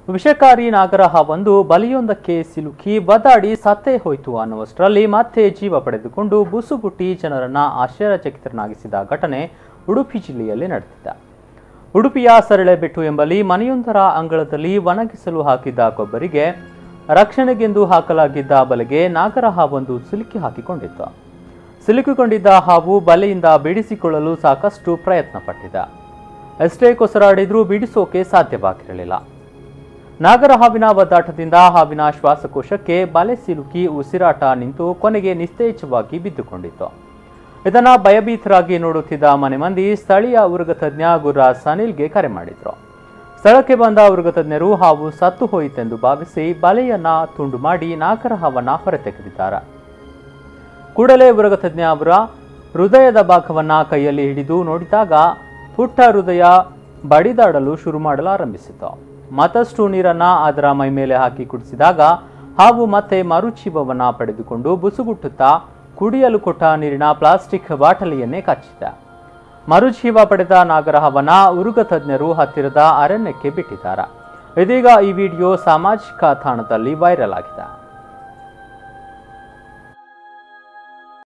ವಿಷಕಾರಿ ನಾಗರ ಹಾವೊಂದು ಬಲಿಯೊಂದಕ್ಕೆ ಸಿಲುಕಿ ಬದಾಡಿ ಸತ್ತೇ ಹೋಯಿತು ಅನ್ನುವಷ್ಟರಲ್ಲಿ ಮತ್ತೆ ಜೀವ ಪಡೆದುಕೊಂಡು ಬುಸುಗುಟ್ಟಿ ಜನರನ್ನ ಆಶ್ಚರ್ಯಚಕಿತರನ್ನಾಗಿಸಿದ ಘಟನೆ ಉಡುಪಿ ಜಿಲ್ಲೆಯಲ್ಲಿ ನಡೆದಿದೆ ಉಡುಪಿಯ ಸರಳೆಬೆಟ್ಟು ಎಂಬಲ್ಲಿ ಮನೆಯೊಂದರ ಅಂಗಳದಲ್ಲಿ ಒಣಗಿಸಲು ಹಾಕಿದ್ದ ಕೊಬ್ಬರಿಗೆ ರಕ್ಷಣೆಗೆಂದು ಹಾಕಲಾಗಿದ್ದ ಬಲೆಗೆ ನಾಗರ ಹಾವೊಂದು ಸಿಲುಕಿ ಹಾಕಿಕೊಂಡಿತ್ತು ಸಿಲುಕಿಕೊಂಡಿದ್ದ ಹಾವು ಬಲೆಯಿಂದ ಬಿಡಿಸಿಕೊಳ್ಳಲು ಸಾಕಷ್ಟು ಪ್ರಯತ್ನ ಪಟ್ಟಿದೆ ಎಷ್ಟೇ ಕೊಸರಾಡಿದ್ರೂ ಬಿಡಿಸೋಕೆ ಸಾಧ್ಯವಾಗಿರಲಿಲ್ಲ ನಾಗರ ಹಾವಿನ ಒದ್ದಾಟದಿಂದ ಹಾವಿನ ಶ್ವಾಸಕೋಶಕ್ಕೆ ಬಲೆ ಸಿಲುಕಿ ಉಸಿರಾಟ ನಿಂತು ಕೊನೆಗೆ ನಿಸ್ತೇಜವಾಗಿ ಬಿದ್ದುಕೊಂಡಿತ್ತು ಇದನ್ನ ಭಯಭೀತರಾಗಿ ನೋಡುತ್ತಿದ್ದ ಮನೆ ಮಂದಿ ಸ್ಥಳೀಯ ಉರುಗ ತಜ್ಞ ಗುರುರಾಜ್ ಸನಿಲ್ಗೆ ಕರೆ ಮಾಡಿದ್ರು ಸ್ಥಳಕ್ಕೆ ಬಂದ ಉರುಗ ತಜ್ಞರು ಹಾವು ಸತ್ತು ಹೋಯಿತೆಂದು ಭಾವಿಸಿ ಬಲೆಯನ್ನ ತುಂಡು ಮಾಡಿ ನಾಗರ ಹಾವನ್ನ ಹೊರತೆಗೆದಿದ್ದಾರೆ ಕೂಡಲೇ ಉರಗ ತಜ್ಞ ಅವರ ಹೃದಯದ ಭಾಗವನ್ನ ಕೈಯಲ್ಲಿ ಹಿಡಿದು ನೋಡಿದಾಗ ಪುಟ್ಟ ಹೃದಯ ಬಡಿದಾಡಲು ಶುರು ಮಾಡಲು ಆರಂಭಿಸಿತು ಮತ್ತಷ್ಟು ನೀರನ್ನ ಅದರ ಮೈ ಮೇಲೆ ಹಾಕಿ ಕುಡಿಸಿದಾಗ ಹಾವು ಮತ್ತೆ ಮರುಜೀವವನ್ನ ಪಡೆದುಕೊಂಡು ಬುಸುಗುಟ್ಟುತ್ತಾ ಕುಡಿಯಲು ಕೊಟ್ಟ ನೀರಿನ ಪ್ಲಾಸ್ಟಿಕ್ ಬಾಟಲಿಯನ್ನೇ ಕಚ್ಚಿದೆ ಮರುಜೀವ ಪಡೆದ ನಾಗರಹವನ ಉರುಗ ತಜ್ಞರು ಹತ್ತಿರದ ಅರಣ್ಯಕ್ಕೆ ಬಿಟ್ಟಿದ್ದಾರೆ ಇದೀಗ ಈ ವಿಡಿಯೋ ಸಾಮಾಜಿಕ ತಾಣದಲ್ಲಿ ವೈರಲ್ ಆಗಿದೆ